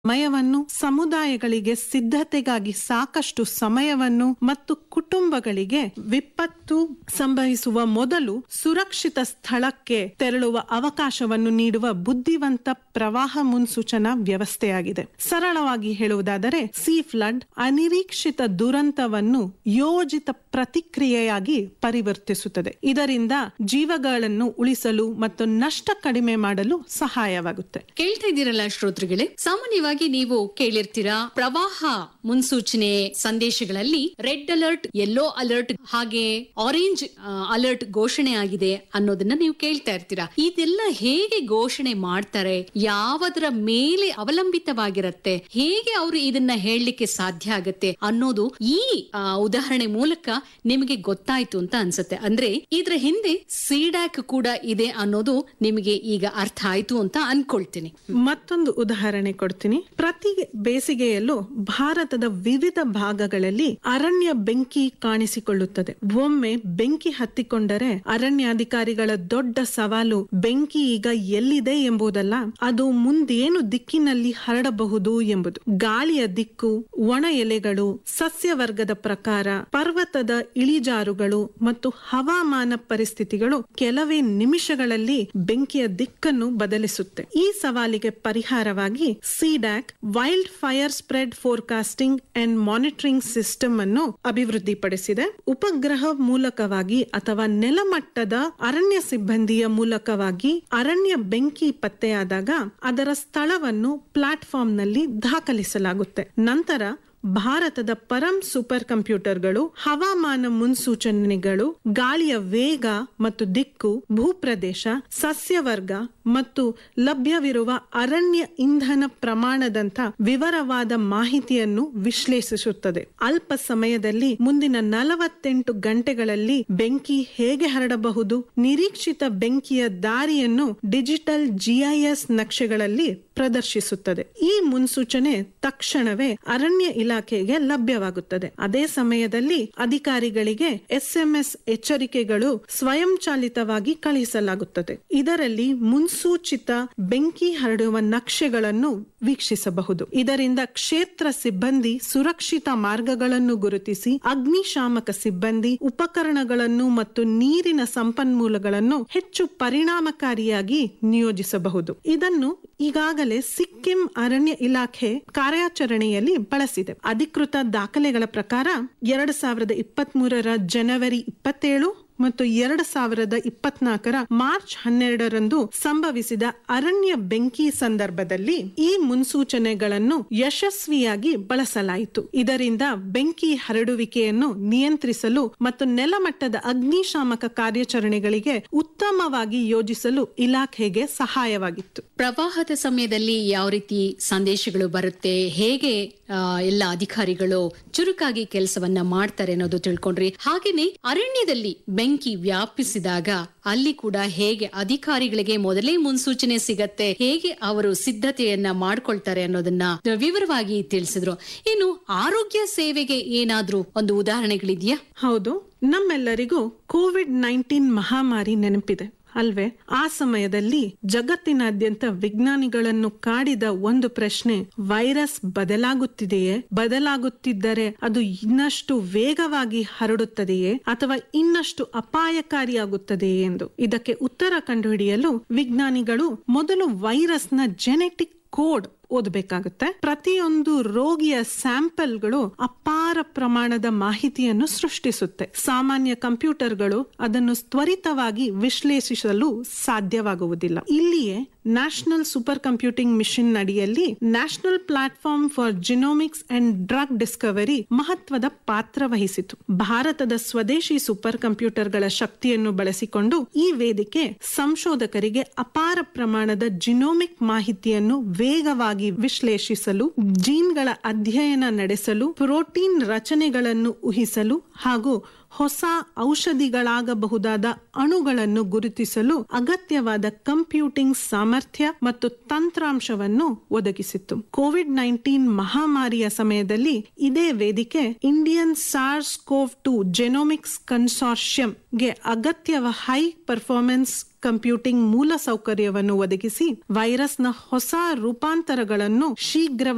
ಸಮಯವನ್ನು ಸಮುದಾಯಗಳಿಗೆ ಸಿದ್ಧತೆಗಾಗಿ ಸಾಕಷ್ಟು ಸಮಯವನ್ನು ಮತ್ತು ಕುಟುಂಬಗಳಿಗೆ ವಿಪತ್ತು ಸಂಭವಿಸುವ ಮೊದಲು ಸುರಕ್ಷಿತ ಸ್ಥಳಕ್ಕೆ ತೆರಳುವ ಅವಕಾಶವನ್ನು ನೀಡುವ ಬುದ್ಧಿವಂತ ಪ್ರವಾಹ ಮುನ್ಸೂಚನಾ ವ್ಯವಸ್ಥೆಯಾಗಿದೆ ಸರಳವಾಗಿ ಹೇಳುವುದಾದರೆ ಸಿ ಫ್ಲಡ್ ಅನಿರೀಕ್ಷಿತ ದುರಂತವನ್ನು ಯೋಜಿತ ಪ್ರತಿಕ್ರಿಯೆಯಾಗಿ ಪರಿವರ್ತಿಸುತ್ತದೆ ಇದರಿಂದ ಜೀವಗಳನ್ನು ಉಳಿಸಲು ಮತ್ತು ನಷ್ಟ ಕಡಿಮೆ ಮಾಡಲು ಸಹಾಯವಾಗುತ್ತೆ ಕೇಳ್ತಾ ಇದ್ದೀರಲ್ಲ ಶ್ರೋತೃಗಳೇ ಸಾಮಾನ್ಯವಾಗಿ ನೀವು ಕೇಳಿರ್ತೀರಾ ಪ್ರವಾಹ ಮುನ್ಸೂಚನೆ ಸಂದೇಶಗಳಲ್ಲಿ ರೆಡ್ ಅಲರ್ಟ್ ಯೆಲ್ಲೋ ಅಲರ್ಟ್ ಹಾಗೆ ಆರೆಂಜ್ ಅಲರ್ಟ್ ಘೋಷಣೆ ಆಗಿದೆ ಅನ್ನೋದನ್ನ ನೀವು ಕೇಳ್ತಾ ಇರ್ತೀರಾ ಇದೆಲ್ಲ ಹೇಗೆ ಘೋಷಣೆ ಮಾಡ್ತಾರೆ ಯಾವದರ ಮೇಲೆ ಅವಲಂಬಿತವಾಗಿರತ್ತೆ ಹೇಗೆ ಅವರು ಇದನ್ನ ಹೇಳಲಿಕ್ಕೆ ಸಾಧ್ಯ ಆಗತ್ತೆ ಅನ್ನೋದು ಈ ಆ, ಉದಾಹರಣೆ ಮೂಲಕ ನಿಮಗೆ ಗೊತ್ತಾಯ್ತು ಅಂತ ಅನ್ಸುತ್ತೆ ಅಂದ್ರೆ ಇದ್ರ ಹಿಂದೆ ಸಿಡ್ಯಾಕ್ ಕೂಡ ಇದೆ ಅನ್ನೋದು ನಿಮಗೆ ಈಗ ಅರ್ಥ ಆಯ್ತು ಅಂತ ಅನ್ಕೊಳ್ತೀನಿ ಮತ್ತೊಂದು ಉದಾಹರಣೆ ಕೊಡ್ತೀನಿ ಪ್ರತಿ ಬೇಸಿಗೆಯಲ್ಲೂ ಭಾರತದ ವಿವಿಧ ಭಾಗಗಳಲ್ಲಿ ಅರಣ್ಯ ಬೆಂಕಿ ಕಾಣಿಸಿಕೊಳ್ಳುತ್ತದೆ ಒಮ್ಮೆ ಬೆಂಕಿ ಹತ್ತಿಕೊಂಡರೆ ಅರಣ್ಯಾಧಿಕಾರಿಗಳ ದೊಡ್ಡ ಸವಾಲು ಬೆಂಕಿ ಈಗ ಎಲ್ಲಿದೆ ಎಂಬುದಲ್ಲ ಅದು ಮುಂದೇನು ದಿಕ್ಕಿನಲ್ಲಿ ಹರಡಬಹುದು ಎಂಬುದು ಗಾಳಿಯ ದಿಕ್ಕು ಒಣ ಎಲೆಗಳು ಸಸ್ಯವರ್ಗದ ಪ್ರಕಾರ ಪರ್ವತದ ಇಳಿಜಾರುಗಳು ಮತ್ತು ಹವಾಮಾನ ಪರಿಸ್ಥಿತಿಗಳು ಕೆಲವೇ ನಿಮಿಷಗಳಲ್ಲಿ ಬೆಂಕಿಯ ದಿಕ್ಕನ್ನು ಬದಲಿಸುತ್ತೆ ಈ ಸವಾಲಿಗೆ ಪರಿಹಾರವಾಗಿ CDAC wildfire spread forecasting and monitoring system ಅನ್ನು ಅಭಿವೃದ್ಧಿಪಡಿಸಿದೆ ಉಪಗ್ರಹ ಮೂಲಕವಾಗಿ ಅಥವಾ ನೆಲಮಟ್ಟದ ಅರಣ್ಯ ಸಿಬ್ಬಂದಿಯ ಮೂಲಕವಾಗಿ ಅರಣ್ಯ ಬೆಂಕಿ ಪತ್ತೆಯಾದಾಗ ಅದರ ಸ್ಥಳವನ್ನು ಪ್ಲಾಟ್ಫಾರ್ಮ್ ನಲ್ಲಿ ದಾಖಲಿಸಲಾಗುತ್ತೆ ನಂತರ ಭಾರತದ ಪರಂ ಸೂಪರ್ ಕಂಪ್ಯೂಟರ್ಗಳು ಹವಾಮಾನ ಮುನ್ಸೂಚನೆಗಳು ಗಾಳಿಯ ವೇಗ ಮತ್ತು ದಿಕ್ಕು ಭೂಪ್ರದೇಶ ಸಸ್ಯವರ್ಗ ಮತ್ತು ಲಭ್ಯವಿರುವ ಅರಣ್ಯ ಇಂಧನ ಪ್ರಮಾಣದಂತ ವಿವರವಾದ ಮಾಹಿತಿಯನ್ನು ವಿಶ್ಲೇಷಿಸುತ್ತದೆ ಅಲ್ಪ ಸಮಯದಲ್ಲಿ ಮುಂದಿನ ನಲವತ್ತೆಂಟು ಗಂಟೆಗಳಲ್ಲಿ ಬೆಂಕಿ ಹೇಗೆ ಹರಡಬಹುದು ನಿರೀಕ್ಷಿತ ಬೆಂಕಿಯ ದಾರಿಯನ್ನು ಡಿಜಿಟಲ್ ಜಿಐಎಸ್ ನಕ್ಷೆಗಳಲ್ಲಿ ಪ್ರದರ್ಶಿಸುತ್ತದೆ ಈ ಮುನ್ಸೂಚನೆ ತಕ್ಷಣವೇ ಅರಣ್ಯ ಇಲಾಖೆಗೆ ಲಭ್ಯವಾಗುತ್ತದೆ ಅದೇ ಸಮಯದಲ್ಲಿ ಅಧಿಕಾರಿಗಳಿಗೆ ಎಸ್ಎಂಎಸ್ ಎಚ್ಚರಿಕೆಗಳು ಸ್ವಯಂಚಾಲಿತವಾಗಿ ಕಳುಹಿಸಲಾಗುತ್ತದೆ ಇದರಲ್ಲಿ ಮುನ್ಸೂಚಿತ ಬೆಂಕಿ ಹರಡುವ ನಕ್ಷೆಗಳನ್ನು ವೀಕ್ಷಿಸಬಹುದು ಇದರಿಂದ ಕ್ಷೇತ್ರ ಸಿಬ್ಬಂದಿ ಸುರಕ್ಷಿತ ಮಾರ್ಗಗಳನ್ನು ಗುರುತಿಸಿ ಅಗ್ನಿಶಾಮಕ ಸಿಬ್ಬಂದಿ ಉಪಕರಣಗಳನ್ನು ಮತ್ತು ನೀರಿನ ಸಂಪನ್ಮೂಲಗಳನ್ನು ಹೆಚ್ಚು ಪರಿಣಾಮಕಾರಿಯಾಗಿ ನಿಯೋಜಿಸಬಹುದು ಇದನ್ನು ಈಗಾಗಲೇ ಸಿಕ್ಕಿಂ ಅರಣ್ಯ ಇಲಾಖೆ ಕಾರ್ಯಾಚರಣೆಯಲ್ಲಿ ಬಳಸಿದೆ ಅಧಿಕೃತ ದಾಖಲೆಗಳ ಪ್ರಕಾರ ಎರಡು ಸಾವಿರದ ಇಪ್ಪತ್ತ್ ಮೂರರ ಜನವರಿ ಇಪ್ಪತ್ತೇಳು ಮತ್ತು ಎರಡು ಸಾವಿರದ ಇಪ್ಪತ್ನಾಲ್ಕರ ಮಾರ್ಚ್ ಹನ್ನೆರಡರಂದು ಸಂಭವಿಸಿದ ಅರಣ್ಯ ಬೆಂಕಿ ಸಂದರ್ಭದಲ್ಲಿ ಈ ಮುನ್ಸೂಚನೆಗಳನ್ನು ಯಶಸ್ವಿಯಾಗಿ ಬಳಸಲಾಯಿತು ಇದರಿಂದ ಬೆಂಕಿ ಹರಡುವಿಕೆಯನ್ನು ನಿಯಂತ್ರಿಸಲು ಮತ್ತು ನೆಲಮಟ್ಟದ ಅಗ್ನಿಶಾಮಕ ಕಾರ್ಯಾಚರಣೆಗಳಿಗೆ ಉತ್ತಮವಾಗಿ ಯೋಜಿಸಲು ಇಲಾಖೆಗೆ ಸಹಾಯವಾಗಿತ್ತು ಪ್ರವಾಹದ ಸಮಯದಲ್ಲಿ ಯಾವ ರೀತಿ ಸಂದೇಶಗಳು ಬರುತ್ತೆ ಹೇಗೆ ಆ, ಎಲ್ಲ ಅಧಿಕಾರಿಗಳು ಚುರುಕಾಗಿ ಕೆಲಸವನ್ನ ಮಾಡ್ತಾರೆ ಅನ್ನೋದು ತಿಳ್ಕೊಂಡ್ರಿ ಹಾಗೇನೆ ಅರಣ್ಯದಲ್ಲಿ ಬೆಂಕಿ ವ್ಯಾಪಿಸಿದಾಗ ಅಲ್ಲಿ ಕೂಡ ಹೇಗೆ ಅಧಿಕಾರಿಗಳಿಗೆ ಮೊದಲೇ ಮುನ್ಸೂಚನೆ ಸಿಗತ್ತೆ ಹೇಗೆ ಅವರು ಸಿದ್ಧತೆಯನ್ನ ಮಾಡ್ಕೊಳ್ತಾರೆ ಅನ್ನೋದನ್ನ ವಿವರವಾಗಿ ತಿಳಿಸಿದ್ರು ಇನ್ನು ಆರೋಗ್ಯ ಸೇವೆಗೆ ಏನಾದ್ರೂ ಒಂದು ಉದಾಹರಣೆಗಳಿದೆಯಾ ಹೌದು ನಮ್ಮೆಲ್ಲರಿಗೂ ಕೋವಿಡ್ ನೈನ್ಟೀನ್ ಮಹಾಮಾರಿ ನೆನಪಿದೆ ಅಲ್ವೇ ಆ ಸಮಯದಲ್ಲಿ ಜಗತ್ತಿನಾದ್ಯಂತ ವಿಜ್ಞಾನಿಗಳನ್ನು ಕಾಡಿದ ಒಂದು ಪ್ರಶ್ನೆ ವೈರಸ್ ಬದಲಾಗುತ್ತಿದೆಯೇ ಬದಲಾಗುತ್ತಿದ್ದರೆ ಅದು ಇನ್ನಷ್ಟು ವೇಗವಾಗಿ ಹರಡುತ್ತದೆಯೇ ಅಥವಾ ಇನ್ನಷ್ಟು ಅಪಾಯಕಾರಿಯಾಗುತ್ತದೆಯೇ ಎಂದು ಇದಕ್ಕೆ ಉತ್ತರ ಕಂಡುಹಿಡಿಯಲು ವಿಜ್ಞಾನಿಗಳು ಮೊದಲು ವೈರಸ್ನ ಜೆನೆಟಿಕ್ ಕೋಡ್ ಓದಬೇಕಾಗುತ್ತೆ ಪ್ರತಿಯೊಂದು ರೋಗಿಯ ಸ್ಯಾಂಪಲ್ಗಳು ಅಪಾರ ಪ್ರಮಾಣದ ಮಾಹಿತಿಯನ್ನು ಸೃಷ್ಟಿಸುತ್ತೆ ಸಾಮಾನ್ಯ ಕಂಪ್ಯೂಟರ್ಗಳು ಅದನ್ನು ತ್ವರಿತವಾಗಿ ವಿಶ್ಲೇಷಿಸಲು ಸಾಧ್ಯವಾಗುವುದಿಲ್ಲ ಇಲ್ಲಿಯೇ ನ್ಯಾಷನಲ್ ಸೂಪರ್ ಕಂಪ್ಯೂಟಿಂಗ್ ಮಿಷನ್ ಅಡಿಯಲ್ಲಿ national platform for genomics and drug discovery ಮಹತ್ವದ ಪಾತ್ರ ವಹಿಸಿತು ಭಾರತದ ಸ್ವದೇಶಿ ಸೂಪರ್ ಕಂಪ್ಯೂಟರ್ಗಳ ಶಕ್ತಿಯನ್ನು ಬಳಸಿಕೊಂಡು ಈ ವೇದಿಕೆ ಸಂಶೋಧಕರಿಗೆ ಅಪಾರ ಪ್ರಮಾಣದ ಜಿನೋಮಿಕ್ ಮಾಹಿತಿಯನ್ನು ವೇಗವಾಗಿ ವಿಶ್ಲೇಷಿಸಲು ಜೀನ್ಗಳ ಅಧ್ಯಯನ ನಡೆಸಲು ಪ್ರೋಟೀನ್ ರಚನೆಗಳನ್ನು ಊಹಿಸಲು ಹಾಗೂ ಹೊಸ ಔಷಧಿಗಳಾಗಬಹುದಾದ ಅಣುಗಳನ್ನು ಗುರುತಿಸಲು ಅಗತ್ಯವಾದ ಕಂಪ್ಯೂಟಿಂಗ್ ಸಾಮರ್ಥ್ಯ ಮತ್ತು ತಂತ್ರಾಂಶವನ್ನು ಒದಗಿಸಿತ್ತು ಕೋವಿಡ್ ನೈನ್ಟೀನ್ ಮಹಾಮಾರಿಯ ಸಮಯದಲ್ಲಿ ಇದೇ ವೇದಿಕೆ Indian SARS CoV two genomics ಕನ್ಸಾರ್ಷಿಯಂಗೆ ಅಗತ್ಯವ ಹೈ ಪರ್ಫಾರ್ಮೆನ್ಸ್ ಕಂಪ್ಯೂಟಿಂಗ್ ಮೂಲ ಸೌಕರ್ಯವನ್ನು ಒದಗಿಸಿ ವೈರಸ್ನ ಹೊಸ ರೂಪಾಂತರಗಳನ್ನು ಶೀಘ್ರವಾಗಿ